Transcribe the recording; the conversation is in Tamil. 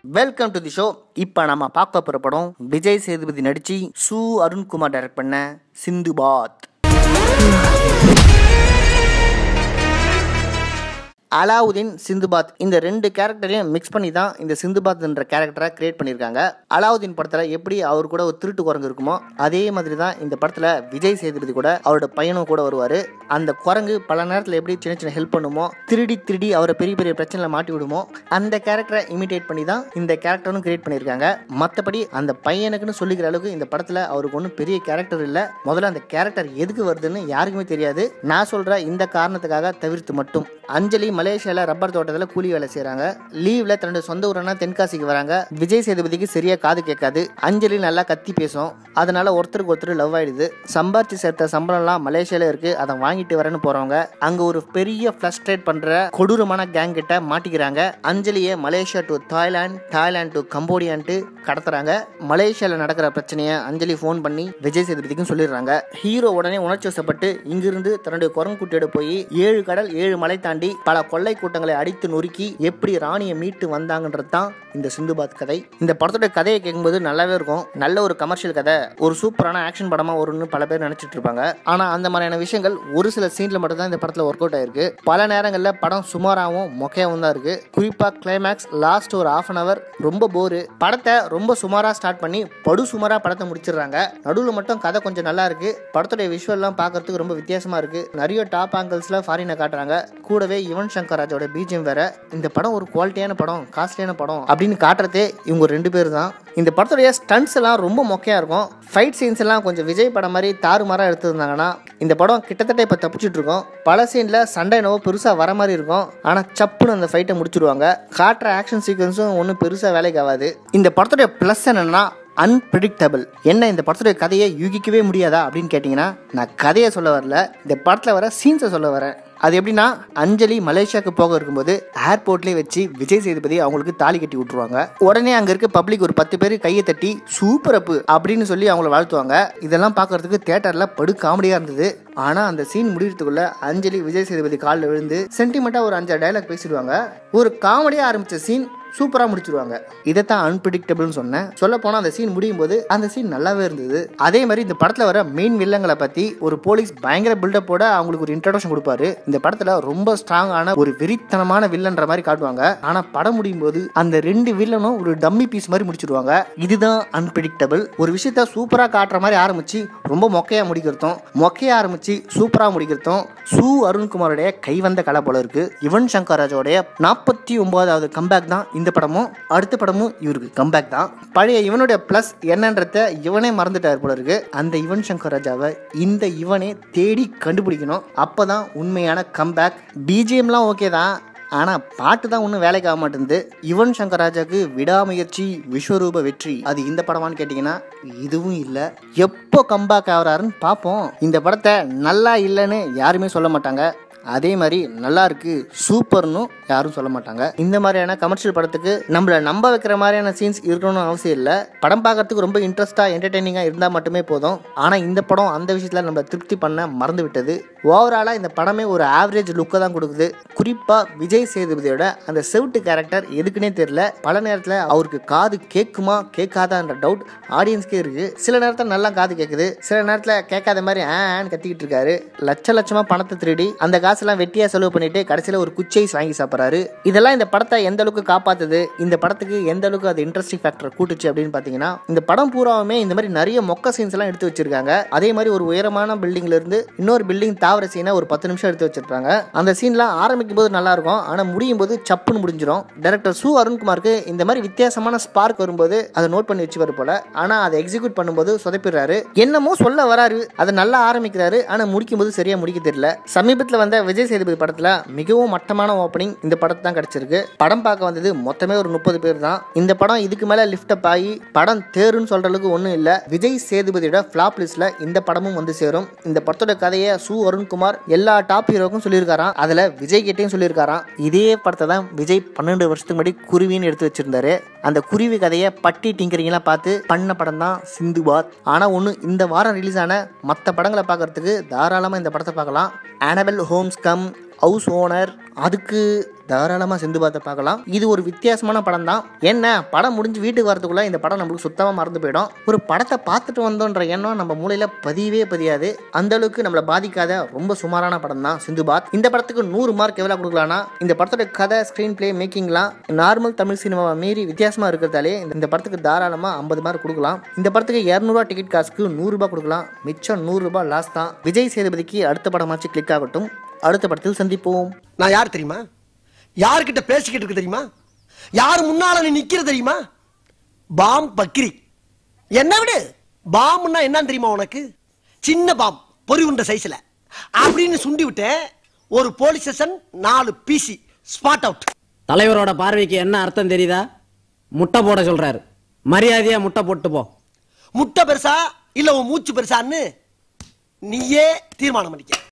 வெல்கம் டு தி ஷோ இப்போ நம்ம பார்க்க போகிற படம் விஜய் சேதுபதி நடிச்சு சு அருண்குமார் டைரக்ட் பண்ண சிந்துபாத் அலாவுதீன் சிந்துபாத் இந்த ரெண்டு கேரக்டரையும் மிக்ஸ் பண்ணி தான் இந்த சிந்துபாத்ன்ற கேரக்டரை கிரியேட் பண்ணியிருக்காங்க அலாவுதீன் படத்தில் எப்படி அவர் கூட ஒரு திருட்டு குரங்கு இருக்குமோ அதே மாதிரி தான் இந்த படத்தில் விஜய் சேதுபதி கூட அவரோட பையனும் கூட வருவார் அந்த குரங்கு பல நேரத்தில் எப்படி சின்ன சின்ன ஹெல்ப் பண்ணுமோ திருடி திருடி அவரை பெரிய பெரிய பிரச்சனையில் மாட்டி விடுமோ அந்த கேரக்டரை இமிடேட் பண்ணி தான் இந்த கேரக்டரும் கிரியேட் பண்ணியிருக்காங்க மற்றபடி அந்த பையனுக்குன்னு சொல்லிக்கிற அளவுக்கு இந்த படத்தில் அவருக்கு ஒன்றும் பெரிய கேரக்டர் இல்லை முதல்ல அந்த கேரக்டர் எதுக்கு வருதுன்னு யாருக்குமே தெரியாது நான் சொல்கிற இந்த காரணத்துக்காக தவிர்த்து மட்டும் அஞ்சலி மலேசியாவில் ரப்பர் தோட்டத்தில் கூலி வேலை செய்கிறாங்க லீவில் தன்னோட சொந்த ஊரான தென்காசிக்கு வராங்க விஜய் சேதுபதிக்கு சரியா காது கேட்காது அஞ்சலி நல்லா கத்தி பேசும் அதனால ஒருத்தருக்கு ஒருத்தர் லவ் ஆயிடுது சம்பாரிச்சு சேர்த்த சம்பளம்லாம் மலேசியால இருக்கு அதை வாங்கிட்டு வரேன்னு போறவங்க அங்க ஒரு பெரிய ஃபிளஸ்ட்ரேட் பண்ற கொடூரமான கேங் கிட்ட மாட்டிக்கிறாங்க அஞ்சலியை Malaysia to Thailand Thailand to கம்போடியான்ட்டு கடத்துறாங்க மலேசியால நடக்கிற பிரச்சனையை அஞ்சலி ஃபோன் பண்ணி விஜய் சேதுபதிக்கும் சொல்லிடுறாங்க ஹீரோ உடனே உணர்ச்சி வசப்பட்டு இங்கிருந்து தன்னுடைய குரங்கு குட்டியோட போய் ஏழு கடல் ஏழு மலை தாண்டி பல கொள்ளை கூட்டங்களை அடித்து நொறுக்கி எப்படி ராணியை மீட்டு வந்தாங்கன்றது தான் இந்த சிந்துபாத் கதை இந்த படத்தோட கதையை கேட்கும்போது நல்லாவே இருக்கும் நல்ல ஒரு கமர்ஷியல் கதை ஒரு சூப்பரான ஆக்ஷன் படமா வரும்னு பல பேர் நினைச்சிட்டு இருப்பாங்க ஆனா அந்த மாதிரியான விஷயங்கள் ஒரு சில சீன்ல மட்டும் தான் இந்த படத்துல ஒர்க் அவுட் ஆயிருக்கு பல நேரங்களில் படம் சுமாராகவும் மொக்கையாகவும் தான் இருக்கு குறிப்பா கிளைமேக்ஸ் லாஸ்ட் ஒரு ஹாஃப் அன் அவர் ரொம்ப போரு படத்தை ரொம்ப சுமாரா ஸ்டார்ட் பண்ணி படு சுமாரா படத்தை முடிச்சிடுறாங்க நடுவில் மட்டும் கதை கொஞ்சம் நல்லா இருக்கு படத்துடைய விஷுவல்லாம் பார்க்கறதுக்கு ரொம்ப வித்தியாசமா இருக்கு நிறைய டாப் ஆங்கிள்ஸ்ல ஃபாரினை காட்டுறாங்க கூடவே யுவன் சங்கர் ராஜோட பிஜிஎம் வேற இந்த படம் ஒரு குவாலிட்டியான படம் காஸ்ட்லியான படம் அப்படின்னு காட்டுறதே இவங்க ரெண்டு பேர் தான் இந்த படத்துடைய ஸ்டண்ட்ஸ் எல்லாம் ரொம்ப மொக்கையா இருக்கும் ஃபைட் சீன்ஸ் எல்லாம் கொஞ்சம் விஜய் படம் மாதிரி தாறுமாறா எடுத்திருந்தாங்கன்னா இந்த படம் கிட்டத்தட்ட இப்போ தப்பிச்சுட்டு இருக்கோம் பல சீனில் சண்டை என்னவோ பெருசாக வர மாதிரி இருக்கும் ஆனால் சப்புன்னு அந்த ஃபைட்டை முடிச்சிருவாங்க காட்டுற ஆக்ஷன் சீக்வன்ஸும் ஒன்றும் பெருசாக வேலைக்கு ஆகாது இந்த படத்துடைய ப்ளஸ் என்னன்னா அன்பிரிடிக்டபிள் என்ன இந்த படத்துடைய கதையை யூகிக்கவே முடியாதா அப்படின்னு கேட்டிங்கன்னா நான் கதையை சொல்ல வரல இந்த படத்தில் வர சீன்ஸை சொல்ல வரேன் அது எப்படின்னா அஞ்சலி மலேசியாவுக்கு போக இருக்கும்போது ஏர்போர்ட்லேயே வச்சு விஜய் சேதுபதி அவங்களுக்கு தாலி கட்டி விட்டுருவாங்க உடனே அங்கே இருக்க பப்ளிக் ஒரு பத்து பேர் கையை தட்டி சூப்பர் அப்பு அப்படின்னு சொல்லி அவங்கள வாழ்த்துவாங்க இதெல்லாம் பார்க்கறதுக்கு தேட்டரில் படு காமெடியாக இருந்தது ஆனால் அந்த சீன் முடியறதுக்குள்ள அஞ்சலி விஜய் சேதுபதி காலில் விழுந்து சென்டிமெண்ட்டாக ஒரு அஞ்சாறு டைலாக் பேசிடுவாங்க ஒரு காமெடியாக ஆரம்பித்த சீன் சூப்பராக முடிச்சிருவாங்க இதைத்தான் அன்பிரிடிக்டபிள்னு சொன்னேன் சொல்ல போனால் அந்த சீன் முடியும் போது அந்த சீன் நல்லாவே இருந்தது அதே மாதிரி இந்த படத்தில் வர மெயின் வில்லங்களை பற்றி ஒரு போலீஸ் பயங்கர பில்டப்போட அவங்களுக்கு ஒரு இன்ட்ரடக்ஷன் கொடுப்பாரு இந்த படத்தில் ரொம்ப ஸ்ட்ராங்கான ஒரு வெறித்தனமான வில்லன்ற மாதிரி காட்டுவாங்க ஆனால் படம் முடியும் போது அந்த ரெண்டு வில்லனும் ஒரு டம்மி பீஸ் மாதிரி முடிச்சிருவாங்க இதுதான் அன்பிரிடிக்டபிள் ஒரு விஷயத்த சூப்பராக காட்டுற மாதிரி ஆரம்பிச்சு ரொம்ப மொக்கையா முடிக்கிறதும் மொக்கையா ஆரம்பிச்சு சூப்பராக முடிக்கிறதும் சு அருண்குமாரோடைய கைவந்த கலை போல இருக்கு யுவன் சங்கர் ராஜோடைய நாற்பத்தி ஒன்பதாவது கம்பேக் தான் இந்த படமும் அடுத்த படமும் இவருக்கு கம்பேக் தான் பழைய இவனுடைய ப்ளஸ் என்னன்றத இவனே மறந்துட்டார் போல இருக்கு அந்த யுவன் சங்கர் ராஜாவை இந்த இவனே தேடி கண்டுபிடிக்கணும் அப்பதான் உண்மையான கம்பேக் பிஜிஎம்லாம் ஓகே தான் ஆனால் பாட்டு தான் ஒன்றும் வேலைக்கு ஆக மாட்டேங்குது யுவன் சங்கர் ராஜாக்கு விடாமுயற்சி விஸ்வரூப வெற்றி அது இந்த படமான்னு கேட்டிங்கன்னா இதுவும் இல்லை எப்போ கம்பேக் ஆகிறாருன்னு பார்ப்போம் இந்த படத்தை நல்லா இல்லைன்னு யாருமே சொல்ல மாட்டாங்க அதே மாதிரி நல்லா இருக்கு சூப்பர்னு யாரும் சொல்ல மாட்டாங்க இந்த மாதிரியான கமர்ஷியல் படத்துக்கு நம்மளை நம்ப வைக்கிற மாதிரியான சீன்ஸ் இருக்கணும்னு அவசியம் இல்லை படம் பார்க்கறதுக்கு ரொம்ப இன்ட்ரெஸ்டாக என்டர்டெய்னிங்காக இருந்தால் மட்டுமே போதும் ஆனால் இந்த படம் அந்த விஷயத்தில் நம்மளை திருப்தி பண்ண மறந்து விட்டது ஓவராலாக இந்த படமே ஒரு ஆவரேஜ் லுக்கை தான் கொடுக்குது குறிப்பாக விஜய் சேதுபதியோட அந்த செவிட்டு கேரக்டர் எதுக்குன்னே தெரியல பல நேரத்தில் அவருக்கு காது கேட்குமா கேட்காதான்ற டவுட் ஆடியன்ஸ்க்கே இருக்கு சில நேரத்தில் நல்லா காது கேட்குது சில நேரத்தில் கேட்காத மாதிரி ஆன்னு கத்திக்கிட்டு இருக்காரு லட்ச லட்சமாக பணத்தை திருடி அந்த காசெல்லாம் வெட்டியாக செலவு பண்ணிட்டு கடைசியில் ஒரு குச்சைஸ் வாங்கி சாப்பிட்றாரு இதெல்லாம் இந்த படத்தை எந்த அளவுக்கு காப்பாத்துது இந்த படத்துக்கு எந்த அளவுக்கு அது இன்ட்ரெஸ்டிங் ஃபேக்டர் கூட்டுச்சு அப்படின்னு பார்த்தீங்கன்னா இந்த படம் பூராவுமே இந்த மாதிரி நிறைய மொக்க சீன்ஸ் எல்லாம் எடுத்து வச்சிருக்காங்க அதே மாதிரி ஒரு உயரமான பில்டிங்ல இருந்து இன்னொரு பில்டிங் தாவர சீனை ஒரு பத்து நிமிஷம் எடுத்து வச்சிருப்பாங்க அந்த சீன்லாம் ஆரம்பிக்கும் போது நல்லா இருக்கும் ஆனால் முடியும் போது சப்புன்னு முடிஞ்சிடும் டேரக்டர் சு அருண்குமாருக்கு இந்த மாதிரி வித்தியாசமான ஸ்பார்க் வரும்போது அதை நோட் பண்ணி வச்சுவார் போல ஆனால் அதை எக்ஸிக்யூட் பண்ணும்போது சொதப்பிடுறாரு என்னமோ சொல்ல வராரு அதை நல்லா ஆரம்பிக்கிறாரு ஆனால் முடிக்கும் போது சரியா முடிக்க தெரியல சமீபத்தில் வந்த விஜய் சேதுபதி படத்தில் மிகவும் மட்டமான ஓப்பனிங் இந்த படத்து தான் கிடைச்சிருக்கு படம் பார்க்க வந்தது மொத்தமே ஒரு முப்பது பேர் தான் இந்த படம் இதுக்கு மேலே லிஃப்ட் அப் ஆகி படம் தேருன்னு சொல்ற அளவுக்கு ஒன்றும் இல்லை விஜய் சேதுபதியோட ஃபிளாப் லிஸ்ட்ல இந்த படமும் வந்து சேரும் இந்த படத்தோட கதையை சு அருண்குமார் எல்லா டாப் ஹீரோக்கும் சொல்லியிருக்காராம் அதில் விஜய் கிட்டேயும் சொல்லியிருக்காராம் இதே படத்தை தான் விஜய் பன்னெண்டு வருஷத்துக்கு முன்னாடி குருவின்னு எடுத்து வச்சிருந்தாரு அந்த குருவி கதையை பட்டி டிங்கரிங்லாம் பார்த்து பண்ண படம் தான் சிந்துபாத் ஆனால் ஒன்று இந்த வாரம் ரிலீஸ் ஆன மற்ற படங்களை பார்க்கறதுக்கு தாராளமாக இந்த படத்தை பார்க்கலாம் ஆனபெல் ஹோம்ஸ் கம் ஹவுஸ் ஓனர் அதுக்கு தாராளமா சிந்துபாத்தை பார்க்கலாம் இது ஒரு வித்தியாசமான படம் தான் என்ன படம் முடிஞ்சு வீட்டுக்கு வரதுக்குள்ள இந்த படம் நம்மளுக்கு சுத்தமா மறந்து போயிடும் ஒரு படத்தை பார்த்துட்டு வந்தோன்ற எண்ணம் நம்ம மூளையில பதியவே பதியாது அந்த அளவுக்கு நம்மளை பாதிக்காத ரொம்ப சுமாரான படம் தான் சிந்துபாத் இந்த படத்துக்கு நூறு மார்க் எவ்வளவு கொடுக்கலாம்னா இந்த படத்தோட கதை ஸ்கிரீன் பிளே மேக்கிங்லாம் நார்மல் தமிழ் சினிமாவை மீறி வித்தியாசமா இருக்கிறதாலே இந்த படத்துக்கு தாராளமா ஐம்பது மார்க் கொடுக்கலாம் இந்த படத்துக்கு இரநூறுவா டிக்கெட் காசுக்கு நூறுரூபா கொடுக்கலாம் மிச்சம் நூறுரூபா லாஸ் தான் விஜய் சேதுபதிக்கு அடுத்த படமாச்சு கிளிக் ஆகட்டும் அடுத்த படத்தில் சந்திப்போம் நான் யார் தெரியுமா யார்கிட்ட பேசிக்கிட்டு இருக்கு தெரியுமா யார் முன்னால நீ நிக்கிற தெரியுமா பாம் பக்ரி என்ன விடு பாம்னா என்னன்னு தெரியுமா உனக்கு சின்ன பாம் பொறி உண்ட சைஸ்ல அப்படின்னு சுண்டி விட்டேன் ஒரு போலீஸ் ஸ்டேஷன் நாலு பிசி ஸ்பாட் அவுட் தலைவரோட பார்வைக்கு என்ன அர்த்தம் தெரியுதா முட்டை போட சொல்றாரு மரியாதையா முட்டை போட்டு போ முட்டை பெருசா இல்ல உன் மூச்சு பெருசான்னு நீயே தீர்மானம் பண்ணிக்க